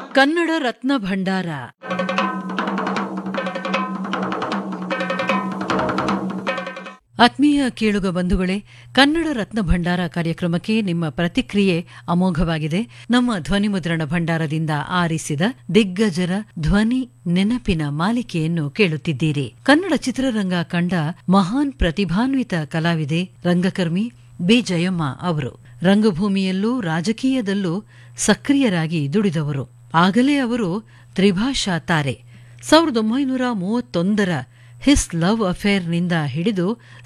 ಕನ್ನಡ ರತ್ನ ಭಂಡಾರ ಆತ್ಮೀಯ ಕೇಳುಗ ಬಂಧುಗಳೇ ಕನ್ನಡ ರತ್ನ ಭಂಡಾರ ಕಾರ್ಯಕ್ರಮಕ್ಕೆ ನಿಮ್ಮ ಪ್ರತಿಕ್ರಿಯೆ ಅಮೋಘವಾಗಿದೆ ನಮ್ಮ ಧ್ವನಿ ಮುದ್ರಣ ಭಂಡಾರದಿಂದ ಆರಿಸಿದ ದಿಗ್ಗಜರ ಧ್ವನಿ ನೆನಪಿನ ಮಾಲಿಕೆಯನ್ನು ಕೇಳುತ್ತಿದ್ದೀರಿ ಕನ್ನಡ ಚಿತ್ರರಂಗ ಕಂಡ ಮಹಾನ್ ಪ್ರತಿಭಾನ್ವಿತ ಕಲಾವಿದೆ ರಂಗಕರ್ಮಿ ಬಿ ಜಯಮ್ಮ ಅವರು ರಂಗಭೂಮಿಯಲ್ಲೂ ರಾಜಕೀಯದಲ್ಲೂ ಸಕ್ರಿಯರಾಗಿ ದುಡಿದವರು ಆಗಲೇ ಅವರು ತ್ರಿಭಾಷಾ ತಾರೆ ಸಾವಿರದ ಒಂಬೈನೂರ ಮೂವತ್ತೊಂದರ ಹಿಸ್ ಲವ್ ಅಫೇರ್ನಿಂದ ಹಿಡಿದು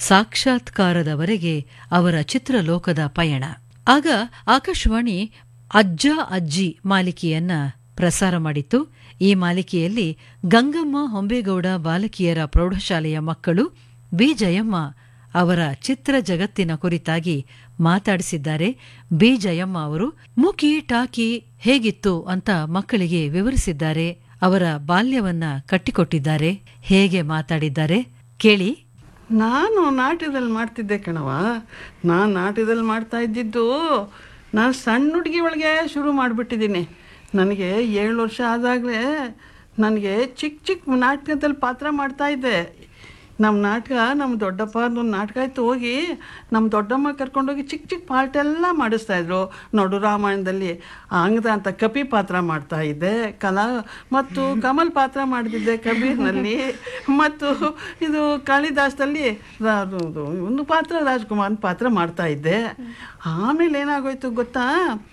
ಸಾಕ್ಷಾತ್ಕಾರದವರೆಗೆ ಅವರ ಚಿತ್ರಲೋಕದ ಪಯಣ ಆಗ ಆಕಾಶವಾಣಿ ಅಜ್ಜ ಅಜ್ಜಿ ಮಾಲಿಕೆಯನ್ನ ಪ್ರಸಾರ ಮಾಡಿತ್ತು ಈ ಮಾಲಿಕೆಯಲ್ಲಿ ಗಂಗಮ್ಮ ಹೊಂಬೇಗೌಡ ಬಾಲಕಿಯರ ಪ್ರೌಢಶಾಲೆಯ ಮಕ್ಕಳು ಬಿ ಜಯಮ್ಮ ಅವರ ಚಿತ್ರ ಜಗತ್ತಿನ ಕುರಿತಾಗಿ ಮಾತಾಡಿಸಿದ್ದಾರೆ ಬಿ ಜಯಮ್ಮ ಅವರು ಮುಖಿ ಟಾಕಿ ಹೇಗಿತ್ತು ಅಂತ ಮಕ್ಕಳಿಗೆ ವಿವರಿಸಿದ್ದಾರೆ ಅವರ ಬಾಲ್ಯವನ್ನ ಕಟ್ಟಿಕೊಟ್ಟಿದ್ದಾರೆ ಹೇಗೆ ಮಾತಾಡಿದ್ದಾರೆ ಕೇಳಿ ನಾನು ನಾಟ್ಯದಲ್ಲಿ ಮಾಡ್ತಿದ್ದೆ ಕಣವ ನಾನು ನಾಟ್ಯದಲ್ಲಿ ಮಾಡ್ತಾ ಇದ್ದಿದ್ದು ನಾನು ಸಣ್ಣ ಹುಡುಗಿ ಒಳಗೆ ಶುರು ಮಾಡಿಬಿಟ್ಟಿದ್ದೀನಿ ನನಗೆ ಏಳು ವರ್ಷ ಆದಾಗಲೇ ನನಗೆ ಚಿಕ್ಕ ಚಿಕ್ಕ ನಾಟಕದಲ್ಲಿ ಪಾತ್ರ ಮಾಡ್ತಾ ಇದ್ದೆ ನಮ್ಮ ನಾಟಕ ನಮ್ಮ ದೊಡ್ಡಪ್ಪ ಒಂದು ನಾಟಕ ಇತ್ತು ಹೋಗಿ ನಮ್ಮ ದೊಡ್ಡಮ್ಮ ಕರ್ಕೊಂಡೋಗಿ ಚಿಕ್ಕ ಚಿಕ್ಕ ಪಾರ್ಟ್ ಎಲ್ಲ ಮಾಡಿಸ್ತಾಯಿದ್ರು ನೋಡು ರಾಮಾಯಣದಲ್ಲಿ ಅಂಗದ ಅಂತ ಕಪಿ ಪಾತ್ರ ಮಾಡ್ತಾ ಇದ್ದೆ ಕಲಾ ಮತ್ತು ಕಮಲ್ ಪಾತ್ರ ಮಾಡ್ತಿದ್ದೆ ಕಬೀರ್ನಲ್ಲಿ ಮತ್ತು ಇದು ಕಾಳಿದಾಸದಲ್ಲಿ ರಾ- ಅದು ಒಂದು ಪಾತ್ರ ರಾಜ್ಕುಮಾರ್ ಪಾತ್ರ ಮಾಡ್ತಾ ಇದ್ದೆ ಆಮೇಲೆ ಏನಾಗೋಯ್ತು ಗೊತ್ತಾ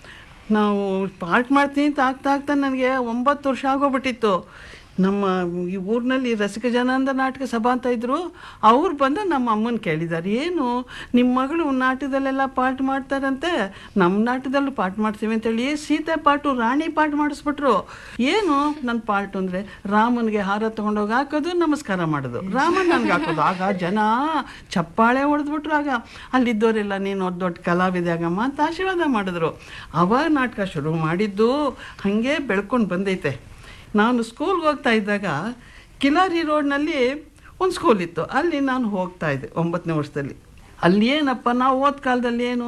ನಾವು ಪಾರ್ಟ್ ಮಾಡ್ತೀನಿ ಅಂತ ಆಗ್ತಾ ಆಗ್ತಾ ನನಗೆ ಒಂಬತ್ತು ವರ್ಷ ಆಗೋಗ್ಬಿಟ್ಟಿತ್ತು ನಮ್ಮ ಈ ಊರಿನಲ್ಲಿ ರಸಿಕ ಜನಾಂದ ನಾಟಕ ಸಭಾ ಅಂತ ಇದ್ರು ಅವ್ರು ಬಂದು ನಮ್ಮ ಅಮ್ಮನ ಕೇಳಿದ್ದಾರೆ ಏನು ನಿಮ್ಮ ಮಗಳು ನಾಟಕದಲ್ಲೆಲ್ಲ ಪಾಠ ಮಾಡ್ತಾರಂತೆ ನಮ್ಮ ನಾಟಕದಲ್ಲೂ ಪಾಠ ಮಾಡ್ತೀವಿ ಅಂತೇಳಿ ಸೀತೆ ಪಾಠು ರಾಣಿ ಪಾಠ ಮಾಡಿಸ್ಬಿಟ್ರು ಏನು ನನ್ನ ಪಾಠ ಅಂದರೆ ರಾಮನಿಗೆ ಹಾರ ತೊಗೊಂಡೋಗಿ ಹಾಕೋದು ನಮಸ್ಕಾರ ಮಾಡೋದು ರಾಮನ್ ನನಗೆ ಹಾಕೋದು ಆಗ ಜನ ಚಪ್ಪಾಳೆ ಹೊಡೆದ್ಬಿಟ್ರು ಆಗ ಅಲ್ಲಿದ್ದವರೆಲ್ಲ ನೀನು ದೊಡ್ಡ ದೊಡ್ಡ ಕಲಾವಿದೆ ಆಗಮ್ಮ ಅಂತ ಆಶೀರ್ವಾದ ಮಾಡಿದ್ರು ಅವಾಗ ನಾಟಕ ಶುರು ಮಾಡಿದ್ದು ಹಾಗೆ ಬೆಳ್ಕೊಂಡು ಬಂದೈತೆ ನಾನು ಸ್ಕೂಲ್ಗೆ ಹೋಗ್ತಾ ಇದ್ದಾಗ ಕಿಲಾರಿ ರೋಡ್ನಲ್ಲಿ ಒಂದು ಸ್ಕೂಲ್ ಇತ್ತು ಅಲ್ಲಿ ನಾನು ಹೋಗ್ತಾ ಇದ್ದೆ ಒಂಬತ್ತನೇ ವರ್ಷದಲ್ಲಿ ಅಲ್ಲಿ ಏನಪ್ಪ ನಾವು ಓದ್ ಕಾಲದಲ್ಲಿ ಏನು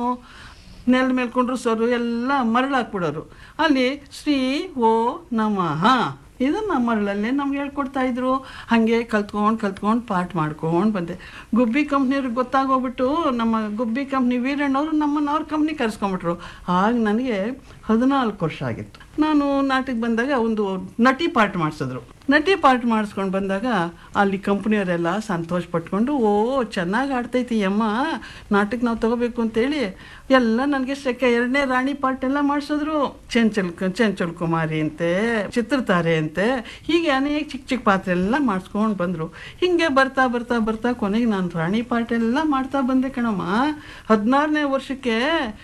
ನೆಲ ಮೇಲ್ಕೊಂಡ್ರು ಸರು ಎಲ್ಲ ಮರಳು ಹಾಕ್ಬಿಡೋರು ಅಲ್ಲಿ ಶ್ರೀ ಓ ನಮಃ ಇದನ್ನು ಮರಳಲ್ಲೇ ನಮ್ಗೆ ಹೇಳ್ಕೊಡ್ತಾ ಇದ್ರು ಹಾಗೆ ಕಲ್ತ್ಕೊಂಡು ಕಲ್ತ್ಕೊಂಡು ಪಾಠ ಮಾಡ್ಕೊಂಡು ಬಂದೆ ಗುಬ್ಬಿ ಕಂಪ್ನಿಯವ್ರಿಗೆ ಗೊತ್ತಾಗೋಗ್ಬಿಟ್ಟು ನಮ್ಮ ಗುಬ್ಬಿ ಕಂಪ್ನಿ ವೀರಣ್ಣವರು ನಮ್ಮನ್ನು ಅವ್ರ ಕಂಪ್ನಿ ಕರೆಸ್ಕೊಂಬಿಟ್ರು ಆಗ ನನಗೆ ಹದಿನಾಲ್ಕು ವರ್ಷ ಆಗಿತ್ತು ನಾನು ನಾಟಕ ಬಂದಾಗ ಒಂದು ನಟಿ ಪಾಠ ಮಾಡಿಸಿದ್ರು ನಟಿ ಪಾಠ ಮಾಡಿಸ್ಕೊಂಡು ಬಂದಾಗ ಅಲ್ಲಿ ಕಂಪ್ನಿಯವರೆಲ್ಲ ಸಂತೋಷ ಪಟ್ಕೊಂಡು ಓ ಚೆನ್ನಾಗಿ ಆಡ್ತೈತಿ ಅಮ್ಮ ನಾಟಕ ನಾವು ತಗೋಬೇಕು ಅಂತೇಳಿ ಎಲ್ಲ ನನಗೆ ಸೆಕೆ ಎರಡನೇ ರಾಣಿ ಪಾಠ ಎಲ್ಲ ಮಾಡಿಸಿದ್ರು ಚಂಚಲ್ ಚಂಚಲ್ ಕುಮಾರಿ ಅಂತೆ ಚಿತ್ರತಾರೆ ಅಂತೆ ಹೀಗೆ ಅನೇಕ ಚಿಕ್ಕ ಚಿಕ್ಕ ಪಾತ್ರ ಎಲ್ಲ ಮಾಡಿಸ್ಕೊಂಡು ಬಂದರು ಹಿಂಗೆ ಬರ್ತಾ ಬರ್ತಾ ಬರ್ತಾ ಕೊನೆಗೆ ನಾನು ರಾಣಿ ಪಾಠ ಎಲ್ಲ ಮಾಡ್ತಾ ಬಂದೆ ಕಣಮ್ಮ ಹದಿನಾರನೇ ವರ್ಷಕ್ಕೆ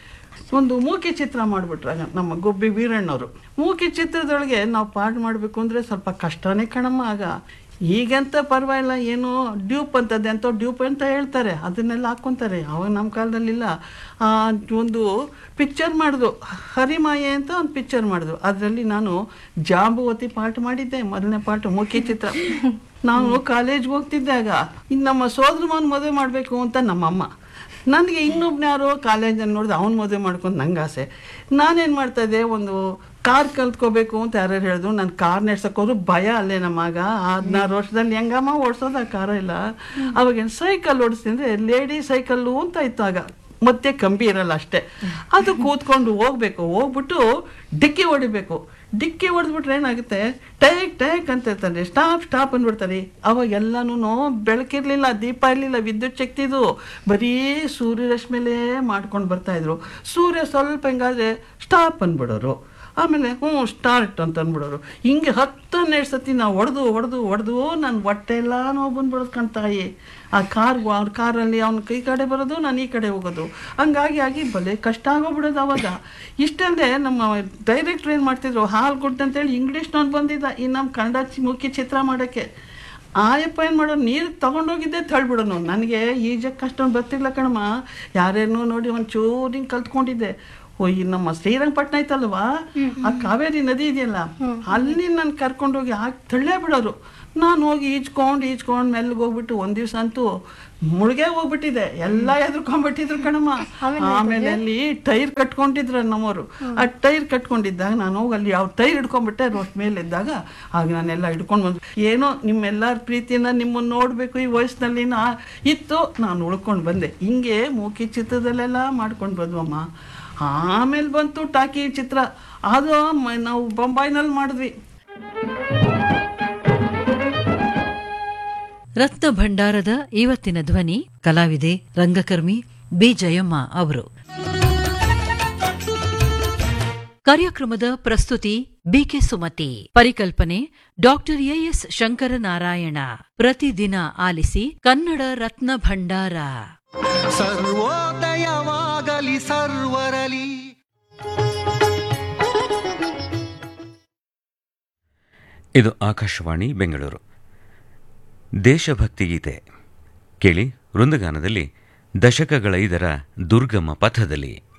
ಒಂದು ಮೂಕಿ ಚಿತ್ರ ಮಾಡಿಬಿಟ್ರಾಗ ನಮ್ಮ ಗೊಬ್ಬಿ ವೀರಣ್ಣವರು ಮೂಕಿ ಚಿತ್ರದೊಳಗೆ ನಾವು ಪಾಠ ಮಾಡಬೇಕು ಅಂದರೆ ಸ್ವಲ್ಪ ಕಷ್ಟನೇ ಕಣಮ್ಮ ಆಗ ಈಗಂತ ಪರವಾಗಿಲ್ಲ ಏನು ಡ್ಯೂಪ್ ಅಂತದ್ದು ಎಂತ ಡ್ಯೂಪ್ ಅಂತ ಹೇಳ್ತಾರೆ ಅದನ್ನೆಲ್ಲ ಹಾಕ್ಕೊಂತಾರೆ ಅವಾಗ ನಮ್ಮ ಕಾಲದಲ್ಲಿಲ್ಲ ಆ, ಒಂದು ಪಿಕ್ಚರ್ ಮಾಡಿದ್ರು ಹರಿಮಾಯೆ ಅಂತ ಒಂದು ಪಿಕ್ಚರ್ ಮಾಡಿದ್ರು ಅದರಲ್ಲಿ ನಾನು ಜಾಂಬುವತಿ ಪಾಠ ಮಾಡಿದ್ದೆ ಮೊದಲನೇ ಪಾಠ ಮುಖ್ಯ ಚಿತ್ರ ನಾನು ಕಾಲೇಜ್ಗೆ ಹೋಗ್ತಿದ್ದಾಗ ಇನ್ನು ನಮ್ಮ ಸೋದರ ಮಗನ ಮದುವೆ ಮಾಡಬೇಕು ಅಂತ ನಮ್ಮಮ್ಮ ನನಗೆ ಇನ್ನೊಬ್ನ ಯಾರೋ ಕಾಲೇಜಲ್ಲಿ ನೋಡಿದೆ ಅವ್ನು ಮದುವೆ ಮಾಡ್ಕೊಂಡು ನಂಗೆ ಆಸೆ ನಾನೇನು ಮಾಡ್ತಾಯಿದ್ದೆ ಒಂದು ಕಾರ್ ಕಲ್ತ್ಕೋಬೇಕು ಅಂತ ಯಾರ್ಯಾರು ಹೇಳಿದ್ರು ನಾನು ಕಾರ್ ಹೋದ್ರು ಭಯ ಅಲ್ಲೇ ನಮ್ಮ ಮಗ ಹದಿನಾರು ವರ್ಷದಲ್ಲಿ ಹೆಂಗಮ್ಮ ಓಡಿಸೋದು ಆ ಕಾರ ಇಲ್ಲ ಅವಾಗ ಸೈಕಲ್ ಓಡಿಸ್ತಿದ್ರೆ ಲೇಡಿ ಸೈಕಲ್ಲು ಅಂತ ಇತ್ತು ಆಗ ಮತ್ತೆ ಕಂಬಿ ಇರಲ್ಲ ಅಷ್ಟೇ ಅದು ಕೂತ್ಕೊಂಡು ಹೋಗ್ಬೇಕು ಹೋಗ್ಬಿಟ್ಟು ಡಿಕ್ಕಿ ಹೊಡಿಬೇಕು ಡಿಕ್ಕಿ ಹೊಡೆದ್ಬಿಟ್ರೆ ಏನಾಗುತ್ತೆ ಟೇಕ್ ಟೇಕ್ ಅಂತ ಇರ್ತಾರೆ ಸ್ಟಾಪ್ ಸ್ಟಾಪ್ ಅಂದ್ಬಿಡ್ತಾರೆ ಅವಾಗ ಎಲ್ಲನೂ ಬೆಳಕಿರ್ಲಿಲ್ಲ ದೀಪ ಇರಲಿಲ್ಲ ವಿದ್ಯುತ್ ಶಕ್ತಿದು ಬರೀ ಸೂರ್ಯರಶ್ಮಿಲೇ ಮಾಡ್ಕೊಂಡು ಬರ್ತಾಯಿದ್ರು ಸೂರ್ಯ ಸ್ವಲ್ಪ ಹೆಂಗಾದ್ರೆ ಸ್ಟಾಪ್ ಅಂದ್ಬಿಡೋರು ಆಮೇಲೆ ಹ್ಞೂ ಸ್ಟಾರ್ಟ್ ಅಂತ ಅಂದ್ಬಿಡೋರು ಹಿಂಗೆ ಹತ್ತು ಹನ್ನೆರಡು ಸತಿ ನಾವು ಹೊಡೆದು ಹೊಡೆದು ಹೊಡೆದು ನನ್ನ ಹೊಟ್ಟೆ ಎಲ್ಲ ನೋವು ಬಂದ್ಬಿಡೋದು ಕಣ್ತಾಯಿ ಆ ಕಾರ್ ಅವ್ರ ಕಾರಲ್ಲಿ ಅವ್ನ ಕೈ ಕಡೆ ಬರೋದು ನಾನು ಈ ಕಡೆ ಹೋಗೋದು ಹಂಗಾಗಿ ಆಗಿ ಭಲೆ ಕಷ್ಟ ಆಗೋಗ್ಬಿಡೋದು ಅವಾಗ ಇಷ್ಟಲ್ಲದೆ ನಮ್ಮ ಡೈರೆಕ್ಟ್ರ್ ಏನು ಮಾಡ್ತಿದ್ರು ಹಾಲು ಗುಡ್ ಅಂತೇಳಿ ಇಂಗ್ಲೀಷ್ನವ್ನು ಬಂದಿದ್ದ ಈ ನಮ್ಮ ಕನ್ನಡ ಚಿ- ಮುಖ್ಯ ಚಿತ್ರ ಮಾಡೋಕ್ಕೆ ಆಯಪ್ಪ ಏನು ಮಾಡೋರು ನೀರು ತೊಗೊಂಡೋಗಿದ್ದೆ ತಳ್ಬಿಡೋನು ನನಗೆ ಈಜಕ್ಕೆ ಅಷ್ಟೊಂದು ಬರ್ತಿಲ್ಲ ಕಣಮ್ಮ ಯಾರ್ಯಾರನ್ನೂ ನೋಡಿ ಒಂಚೂರು ಹಿಂಗೆ ಕಲ್ತ್ಕೊಂಡಿದ್ದೆ ಓ ಈ ನಮ್ಮ ಶ್ರೀರಂಗಪಟ್ಟಣ ಐತಲ್ವಾ ಆ ಕಾವೇರಿ ನದಿ ಇದೆಯಲ್ಲ ಅಲ್ಲಿ ನಾನು ಕರ್ಕೊಂಡೋಗಿ ಹಾಕಿ ತಳ್ಳೇ ಬಿಡೋರು ನಾನು ಹೋಗಿ ಈಜ್ಕೊಂಡು ಈಜ್ಕೊಂಡು ಮೆಲ್ಲಗೆ ಹೋಗ್ಬಿಟ್ಟು ಒಂದ್ ದಿವ್ಸ ಅಂತೂ ಮುಳುಗೇ ಹೋಗ್ಬಿಟ್ಟಿದೆ ಎಲ್ಲ ಎದ್ರುಕೊಂಡ್ಬಿಟ್ಟಿದ್ರು ಕಣಮ್ಮ ಆಮೇಲೆ ಅಲ್ಲಿ ಟೈರ್ ಕಟ್ಕೊಂಡಿದ್ರು ನಮ್ಮವರು ಆ ಟೈರ್ ಕಟ್ಕೊಂಡಿದ್ದಾಗ ನಾನು ಹೋಗಿ ಅಲ್ಲಿ ಯಾವ ಟೈರ್ ಹಿಡ್ಕೊಂಡ್ಬಿಟ್ಟೆ ರೋಡ್ ಮೇಲೆ ಇದ್ದಾಗ ಆಗ ನಾನೆಲ್ಲ ಹಿಡ್ಕೊಂಡು ಬಂದು ಏನೋ ನಿಮ್ಮೆಲ್ಲರ ಪ್ರೀತಿನ ನಿಮ್ಮನ್ನು ನೋಡಬೇಕು ಈ ವಯಸ್ಸಿನಲ್ಲಿ ನಾ ಇತ್ತು ನಾನು ಉಳ್ಕೊಂಡು ಬಂದೆ ಹಿಂಗೆ ಮೂಕಿ ಚಿತ್ರದಲ್ಲೆಲ್ಲ ಮಾಡ್ಕೊಂಡು ಬಂದ್ವಮ್ಮ ಆಮೇಲೆ ಬಂತು ಟಾಕಿ ಚಿತ್ರ ಅದು ಮ- ನಾವು ಬೊಂಬಾಯಿನಲ್ಲಿ ಮಾಡಿದ್ವಿ ರತ್ನ ಭಂಡಾರದ ಇವತ್ತಿನ ಧ್ವನಿ ಕಲಾವಿದೆ ರಂಗಕರ್ಮಿ ಬಿ ಜಯಮ್ಮ ಅವರು ಕಾರ್ಯಕ್ರಮದ ಪ್ರಸ್ತುತಿ ಬಿಕೆ ಸುಮತಿ ಪರಿಕಲ್ಪನೆ ಡಾಕ್ಟರ್ ಎಎಸ್ ಶಂಕರನಾರಾಯಣ ಪ್ರತಿದಿನ ಆಲಿಸಿ ಕನ್ನಡ ರತ್ನ ಭಂಡಾರ ಸರ್ವೋದಯವಾಗಲಿ ಸರ್ವರಲಿ ಇದು ಆಕಾಶವಾಣಿ ಬೆಂಗಳೂರು ದೇಶಭಕ್ತಿ ಗೀತೆ ಕೇಳಿ ವೃಂದಗಾನದಲ್ಲಿ ದಶಕಗಳ ಇದರ ದುರ್ಗಮ ಪಥದಲ್ಲಿ